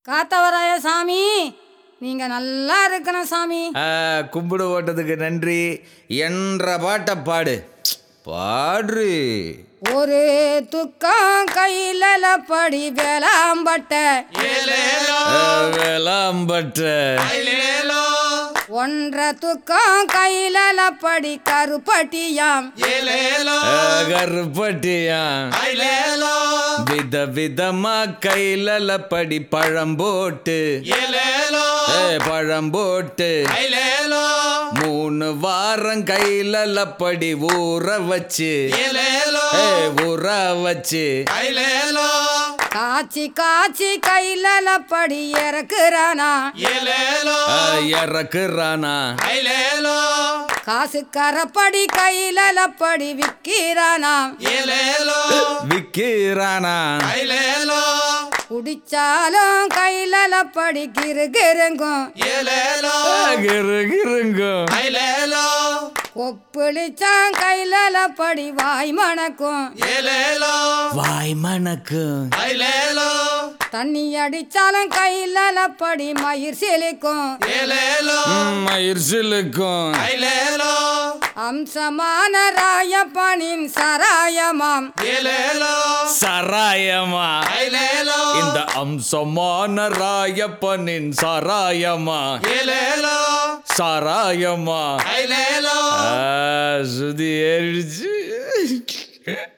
காத்தவராய சாமி நீங்க நல்லா இருக்கணும் சாமி ஆ, கும்பிடு ஓட்டத்துக்கு நன்றி என்ற பாட்டை பாடு பாடு ஒரு துக்கம் கையில படி வேளாம்பட்ட ஆ, வேளாம்பட்ட ஒன்றரை துக்கம் கையில படி கருப்பட்டியாம் ஆ, கருப்பட்டியா வித விதமா கையில படி பழம் போட்டு ஏ, பழம் போட்டு மூணு வாரம் கையில படி ஊற வச்சு ஏ, ஊற வச்சு காய்ச்சி காய்ச்சி கையில படி இறக்குறானா ஆ, இறக்குறானா காசு கரப்படி கையில படி விக்கிறானாம் விக்கிறானா குடிச்சாலும் கையில படி கிருகிருங்கும் ஆ, கிரு கிருங்கும் கொப்புளிச்சான் கையில படி வாய் மணக்கும் வாய் மணக்கும் தண்ணி அடிச்சாலும் கையில படி மயிர் செழிக்கும் ம், மயிர் சிலுக்கும் அம்சமான ராயப்பனின் சராயமாம் சராயமா இந்த அம்சமான ராயப்பனின் சராயமா சராயமா ஆ, சுதி ஏறிடுச்சு